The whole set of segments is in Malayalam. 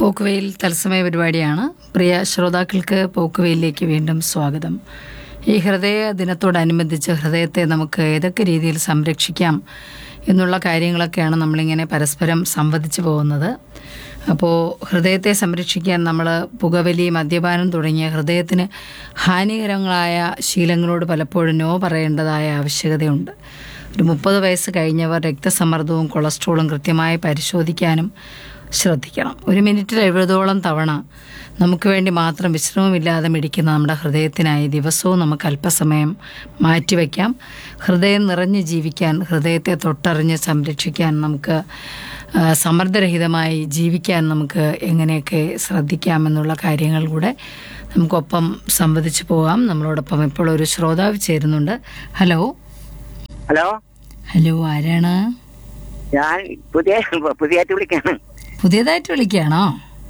പോക്കുവെയിൽ തത്സമയ പരിപാടിയാണ് പ്രിയ ശ്രോതാക്കൾക്ക് പോക്കുവെയിലേക്ക് വീണ്ടും സ്വാഗതം ഈ ഹൃദയ ദിനത്തോടനുബന്ധിച്ച് ഹൃദയത്തെ നമുക്ക് ഏതൊക്കെ രീതിയിൽ സംരക്ഷിക്കാം എന്നുള്ള കാര്യങ്ങളൊക്കെയാണ് നമ്മളിങ്ങനെ പരസ്പരം സംവദിച്ചു പോകുന്നത് അപ്പോൾ ഹൃദയത്തെ സംരക്ഷിക്കാൻ നമ്മൾ പുകവലി മദ്യപാനം തുടങ്ങിയ ഹൃദയത്തിന് ഹാനികരങ്ങളായ ശീലങ്ങളോട് പലപ്പോഴും നോ പറയേണ്ടതായ ആവശ്യകതയുണ്ട് ഒരു മുപ്പത് വയസ്സ് കഴിഞ്ഞവർ രക്തസമ്മർദ്ദവും കൊളസ്ട്രോളും കൃത്യമായി പരിശോധിക്കാനും ശ്രദ്ധിക്കണം ഒരു മിനിറ്റിൽ എഴുപതോളം തവണ നമുക്ക് വേണ്ടി മാത്രം വിശ്രമമില്ലാതെ മിടിക്കുന്ന നമ്മുടെ ഹൃദയത്തിനായി ദിവസവും നമുക്ക് അല്പസമയം മാറ്റിവെക്കാം ഹൃദയം നിറഞ്ഞ് ജീവിക്കാൻ ഹൃദയത്തെ തൊട്ടറിഞ്ഞ് സംരക്ഷിക്കാൻ നമുക്ക് ആ, സമ്മർദ്ദരഹിതമായി ജീവിക്കാൻ നമുക്ക് എങ്ങനെയൊക്കെ ശ്രദ്ധിക്കാമെന്നുള്ള കാര്യങ്ങൾ കൂടെ നമുക്കൊപ്പം സംവദിച്ചു പോകാം നമ്മളോടൊപ്പം ഇപ്പോൾ ഒരു ശ്രോതാവ് ചേരുന്നുണ്ട് ഹലോ ഹലോ ഹലോ ആരാണ് ഞാൻ പുതിയ പുതിയതായിട്ട് വിളിക്കാണ് പുതിയതായിട്ട് വിളിക്കുകയാണോ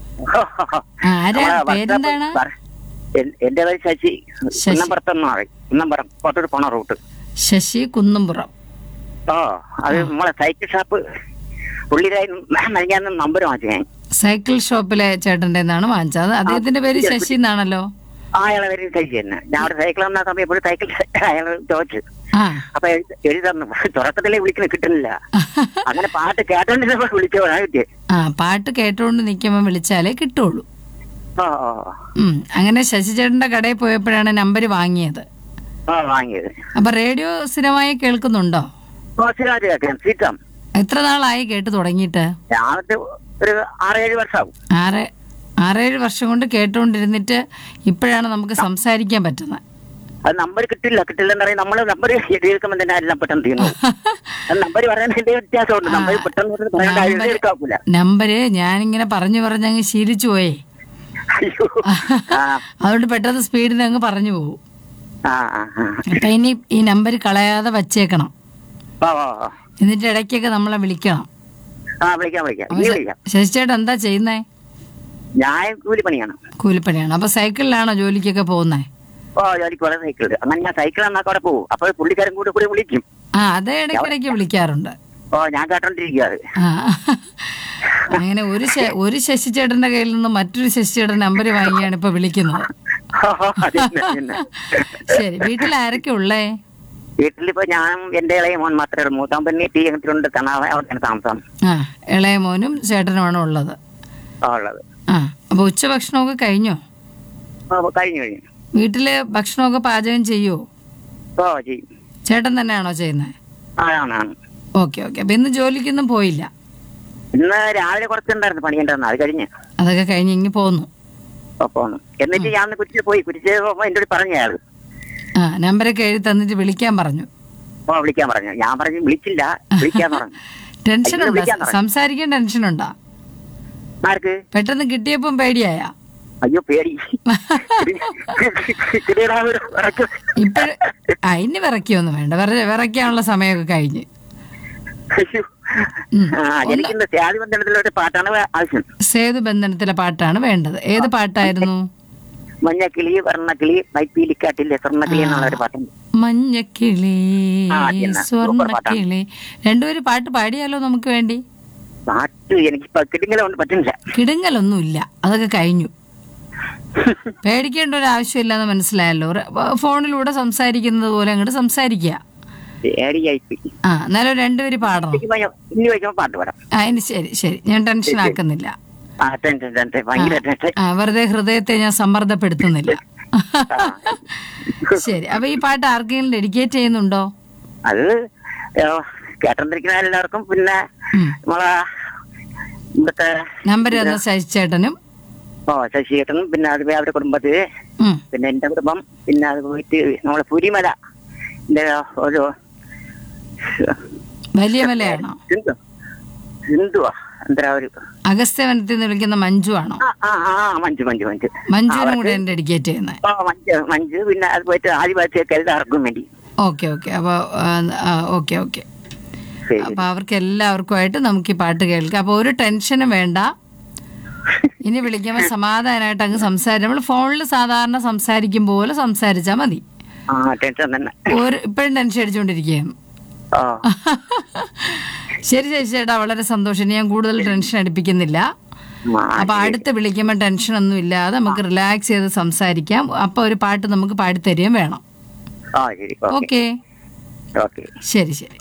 ആരാ? പേരെന്താണ്? എൻ- എന്റെ പേര് ശശി ശശി. കുന്നമ്പുറത്തെന്ന് പറയും കുന്നമ്പുറം കോട്ടൂർ പോണ റൂട്ട് ശശി കുന്നുംപുറം ഓ അത് നമ്മളെ സൈക്കിൾ ഷാപ്പ് പുള്ളിരായി നൽകാൻ നമ്പർ വാങ്ങിച്ചു ഞാൻ സൈക്കിൾ ഷോപ്പിലെ ചേട്ടൻ്റെ നിന്നാണ് വാങ്ങിച്ചത് അദ്ദേഹത്തിന്റെ പേര് ശശി എന്നാണല്ലോ ആ അയാളെ പേര് ശശി തന്നെ ഞാൻ അവിടെ സൈക്കിൾ വന്ന സമയം എപ്പോഴും സൈക്കിൾ അയാൾ ചോദിച്ചു ആ അപ്പൊ എഴുതി- എഴുതി തന്നു തുടക്കത്തിലേ വിളിക്കുന്ന കിട്ടുന്നില്ല അങ്ങനെ പാട്ട് കേട്ടോണ്ടിരുന്നപ്പോ വിളിച്ചോളാ കിട്ടിയേ ആ പാട്ട് കേട്ടുകൊണ്ട് നിൽക്കുമ്പോൾ വിളിച്ചാലേ കിട്ടുള്ളൂ ഓ ഓ ഉം അങ്ങനെ ശശി ചേട്ടന്റെ കടയിൽ പോയപ്പോഴാണ് നമ്പർ വാങ്ങിയത് ഓ വാങ്ങിയത് അപ്പൊ റേഡിയോ സ്ഥിരമായി കേൾക്കുന്നുണ്ടോ ഓ സ്ഥിരമായിട്ട് കേൾക്കാം സീറ്റാം എത്ര നാളായി കേട്ട് തുടങ്ങിയിട്ട് ഞാനത് ഒരു ആറേഴ് വർഷമാവും ആറ് ആറേഴ് വർഷം കൊണ്ട് കേട്ടുകൊണ്ടിരുന്നിട്ട് ഇപ്പോഴാണ് നമുക്ക് സംസാരിക്കാൻ പറ്റുന്നത് അത് നമ്പർ കിട്ടില്ല കിട്ടില്ല എന്ന് പറയും നമ്മള് നമ്പർ എഴുതിയെടുക്കുമ്പോൾ തന്നെ എല്ലാം പെട്ടെന്ന് തീർന്നു അത് നമ്പർ പറയുന്നതിന്റെ വ്യത്യാസമുണ്ട് നമ്പർ പെട്ടെന്ന് പറഞ്ഞ് പറയേണ്ട കാര്യം എഴുതിയെടുക്കാക്കൂല നമ്പര് ഞാനിങ്ങനെ പറഞ്ഞു പറഞ്ഞങ്ങ് ശീലിച്ചു പോയേ അയ്യോ ആ അതുകൊണ്ട് പെട്ടെന്ന് സ്പീഡിൽ അങ്ങ് പറഞ്ഞു പോകും ആ ആ ആ. അപ്പൊ ഇനി ഈ നമ്പർ കളയാതെ വച്ചേക്കണം ഓ ഓ ഓ. എന്നിട്ട് ഇടയ്ക്കൊക്കെ നമ്മളെ വിളിക്കണം ആ വിളിക്കാം വിളിക്കാം ഇനി വിളിക്കാം ശശിചേട്ടൻ എന്താ ചെയ്യുന്നേ ഞാൻ കൂലിപ്പണിയാണ് കൂലിപ്പണിയാണ് അപ്പൊ സൈക്കിളിലാണോ ജോലിക്കൊക്കെ പോകുന്നേ ഓ ജോലിക്ക് കുറെ സൈക്കിൾ ഉണ്ട് അങ്ങനെ ഞാൻ സൈക്കിൾ എന്നാ അവിടെ പോകും അപ്പൊ പുള്ളിക്കാരൻ കൂടെ കൂടി വിളിക്കും ആ അത് ഇടയ്ക്കിടയ്ക്ക് വിളിക്കാറുണ്ട് ഓ ഞാൻ കേട്ടോണ്ടിരിക്കുക അത് ആ അങ്ങനെ ഒരു ശ- ഒരു ശശിചേട്ടന്റെ കയ്യിൽ നിന്ന് മറ്റൊരു ശശിചേട്ടൻ നമ്പർ വാങ്ങിയാണ് ഇപ്പൊ വിളിക്കുന്നത് ഓ, അത് തന്നെ, അത് തന്നെ. ശരി വീട്ടിൽ ആരൊക്കെ ഉള്ളേ വീട്ടിലിപ്പോ ഞാനും എന്റെ ഇളയ മോൻ മാത്രമേ ഉള്ളൂ മൂത്താൻ പിന്നെ ടീ അങ്ങനത്തെ തണാവ അവിടെയാണ് താമസം ആ ഇളയ മോനും ചേട്ടനുമാണ് ഉള്ളത് ആ, ഉള്ളത് ആ അപ്പൊ ഉച്ചഭക്ഷണമൊക്കെ കഴിഞ്ഞോ ഓ കഴിഞ്ഞു കഴിഞ്ഞു വീട്ടില് ഭക്ഷണമൊക്കെ പാചകം ചെയ്യുവോ ഓ ചെയ്യും ചേട്ടൻ തന്നെയാണോ ചെയ്യുന്നത് ആ ആണ് ആണ് ഓക്കെ ഓക്കെ അപ്പൊ ഇന്ന് ജോലിക്കൊന്നും പോയില്ല ഇന്ന് രാവിലെ കുറച്ചുണ്ടായിരുന്നു പണിയുണ്ടായിരുന്നു അത് കഴിഞ്ഞ് അതൊക്കെ കഴിഞ്ഞ് ഇങ്ങി പോന്നു ഓ, പോന്നു എന്നിട്ട് ഞാൻ കുരിശിൽ പോയി കുരിശ് പോകുമ്പോ എന്റെ അടുത്ത് പറഞ്ഞു അയാൾ ആ നമ്പരൊക്കെ എഴുതി തന്നിട്ട് വിളിക്കാൻ പറഞ്ഞു ഓ വിളിക്കാൻ പറഞ്ഞു ഞാൻ പറഞ്ഞു വിളിച്ചില്ല വിളിക്കാന്ന് പറഞ്ഞു ടെൻഷൻ അയ്യോ, ഉണ്ടോ വിളിക്കാൻ പറഞ്ഞു. സംസാരിക്കാൻ ടെൻഷൻ ഉണ്ടോ ആർക്ക് പെട്ടെന്ന് കിട്ടിയപ്പം പേടിയായ അയ്യോ പേടി കിരീടാ ഒരു ഉറക്കം. ഇപ്പോഴ അതിന് വിറക്കിയൊന്നും വേണ്ട വിറ വിറയ്ക്കാനുള്ള സമയമൊക്കെ കഴിഞ്ഞ് അയ്യോ. ഉം. ആ ജനിക്കുന്ന സ്യാദി ബന്ധനത്തിലൊരു പാട്ടാണ് ആവശ്യം സേതു ബന്ധനത്തിലെ പാട്ടാണ് വേണ്ടത് ഏത് പാട്ടായിരുന്നു മഞ്ഞക്കിളി വർണ്ണക്കിളി മൈപ്പീലിക്കാട്ടില്ലേ സ്വർണ്ണക്കിളി എന്നുള്ള ഒരു പാട്ടുണ്ട് മഞ്ഞക്കിളി ആ, അത് തന്നെ. സൂപ്പർ സ്വർണ്ണക്കിളി രണ്ടുപേരും പാട്ട് പാടിയാലോ നമുക്ക് വേണ്ടി പാട്ട് എനിക്ക് ഇപ്പൊ കിട്ടിങ്ങനെ പറ്റുന്നില്ല കിടുങ്ങലൊന്നുമില്ല അതൊക്കെ കഴിഞ്ഞു പേടിക്കേണ്ട ഒരു ആവശ്യമില്ലെന്ന് മനസ്സിലായല്ലോ റെ- ഫോണിലൂടെ സംസാരിക്കുന്നത് പോലെ അങ്ങോട്ട് സംസാരിക്കുക പേടിയായിപ്പോയി ആ എന്നാലും രണ്ടുപേര് പാടണം ഇനി വയ്യ- ഇനി വയ്ക്കുമ്പോ പാട്ട് പാടാം ആ ഇനി ശരി ശരി ഞാൻ ടെൻഷൻ ആക്കുന്നില്ല ആ ടെൻഷൻ ടെൻഷൻ ഭയങ്കര ടെൻഷൻ ആ വെറുതെ ഹൃദയത്തെ ഞാൻ സമ്മർദ്ദപ്പെടുത്തുന്നില്ല ശരി അപ്പൊ ഈ പാട്ട് ആർക്കെങ്കിലും ഡെഡിക്കേറ്റ് ചെയ്യുന്നുണ്ടോ അത് ഏ, കേട്ടോണ്ടിരിക്കുന്ന എല്ലാവർക്കും പിന്നെ ഉം. നമ്മളെ ഇവിടുത്തെ നമ്പർ തന്ന ശശിച്ചേട്ടനും ഓ ശശിയേട്ടനും പിന്നെ അത് അവരുടെ കുടുംബത്തില് ഉം. പിന്നെ എന്റെ കുടുംബം പിന്നെ അത് പോയിട്ട് നമ്മളെ പുരിമല എന്റെ ഒരു വലിയ മലയാണോ സിന്ധു സിന്ധുവാ എന്താ ഒരു അഗസ്ത്യവനത്തിൽ നിന്ന് വിളിക്കുന്ന മഞ്ജു ആണോ ആ ആ ആ മഞ്ജു മഞ്ജു മഞ്ജു മഞ്ജുവിനും കൂടെ ഡെഡിക്കേറ്റ് ചെയ്യുന്നത് ഓ മഞ്ജു മഞ്ജു പിന്നെ അത് പോയിട്ട് ആദിവാസിയൊക്കെ എല്ലാവർക്കും വേണ്ടി ഓക്കെ ഓക്കെ അപ്പൊ ഓക്കെ ഓക്കെ ശരി അപ്പൊ അവർക്ക് എല്ലാവർക്കുമായിട്ട് നമുക്ക് ഈ പാട്ട് കേൾക്കാം അപ്പൊ ഒരു ടെൻഷനും വേണ്ട ഇനി വിളിക്കുമ്പോൾ സമാധാനമായിട്ട് അങ്ങ് സംസാരിക്കും നമ്മൾ ഫോണിൽ സാധാരണ സംസാരിക്കും പോലെ സംസാരിച്ചാൽ മതി ആ ടെൻഷൻ തന്നെ ഒരു ഇപ്പോഴും ടെൻഷൻ അടിച്ചുകൊണ്ടിരിക്കുകയാണ് ഓ ശരി ശരി ചേട്ടാ വളരെ സന്തോഷം ഇനി ഞാൻ കൂടുതൽ ടെൻഷൻ അടിപ്പിക്കുന്നില്ല ആ, അപ്പൊ അടുത്ത് വിളിക്കുമ്പോൾ ടെൻഷൻ ഒന്നും ഇല്ലാതെ നമുക്ക് റിലാക്സ് ചെയ്ത് സംസാരിക്കാം അപ്പൊ ഒരു പാട്ട് നമുക്ക് പാടിത്തരികയും വേണം ആ ശരി ഓക്കെ ഓക്കെ ഓക്കെ ശരി ശരി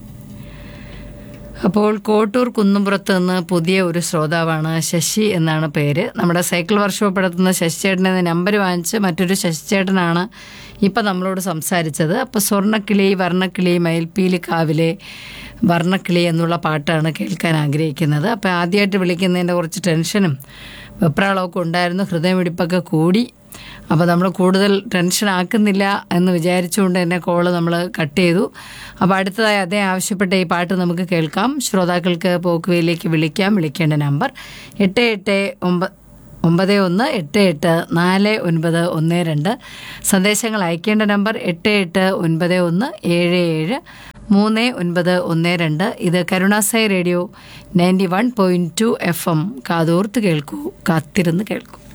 അപ്പോൾ കോട്ടൂർ കുന്നുംപുറത്ത് നിന്ന് പുതിയ ഒരു ശ്രോതാവാണ് ശശി എന്നാണ് പേര് നമ്മുടെ സൈക്കിൾ വർക്ക്ഷോപ്പ് നടത്തുന്ന ശശി ചേട്ടനെ നമ്പർ വാങ്ങിച്ച് മറ്റൊരു ശശി ചേട്ടനാണ് ഇപ്പം നമ്മളോട് സംസാരിച്ചത് അപ്പോൾ സ്വർണ്ണക്കിളി വർണ്ണക്കിളി മയിൽപ്പീലി കാവിലെ വർണ്ണക്കിളി എന്നുള്ള പാട്ടാണ് കേൾക്കാൻ ആഗ്രഹിക്കുന്നത് അപ്പോൾ ആദ്യമായിട്ട് വിളിക്കുന്നതിൻ്റെ കുറച്ച് ടെൻഷനും വെപ്രാളമൊക്കെ ഉണ്ടായിരുന്നു ഹൃദയമിടിപ്പൊക്കെ കൂടി അപ്പോൾ നമ്മൾ കൂടുതൽ ടെൻഷൻ ആക്കുന്നില്ല എന്ന് വിചാരിച്ചുകൊണ്ട് തന്നെ കോള് നമ്മൾ കട്ട് ചെയ്തു അപ്പോൾ അടുത്തതായി അതേ ആവശ്യപ്പെട്ട ഈ പാട്ട് നമുക്ക് കേൾക്കാം ശ്രോതാക്കൾക്ക് പോക്കുവയിലേക്ക് വിളിക്കാം വിളിക്കേണ്ട നമ്പർ എട്ട് എട്ട് ഒമ്പത് ഒമ്പത് ഒന്ന് എട്ട് എട്ട് നാല് ഒൻപത് ഒന്ന് രണ്ട് സന്ദേശങ്ങൾ അയക്കേണ്ട നമ്പർ എട്ട് എട്ട് ഒൻപത് ഒന്ന് ഏഴ് ഏഴ് മൂന്ന് ഒൻപത് ഒന്ന് രണ്ട് ഇത് Karunasai radio ninety one point two F M കാതോർത്ത് കേൾക്കൂ കാത്തിരുന്ന് കേൾക്കൂ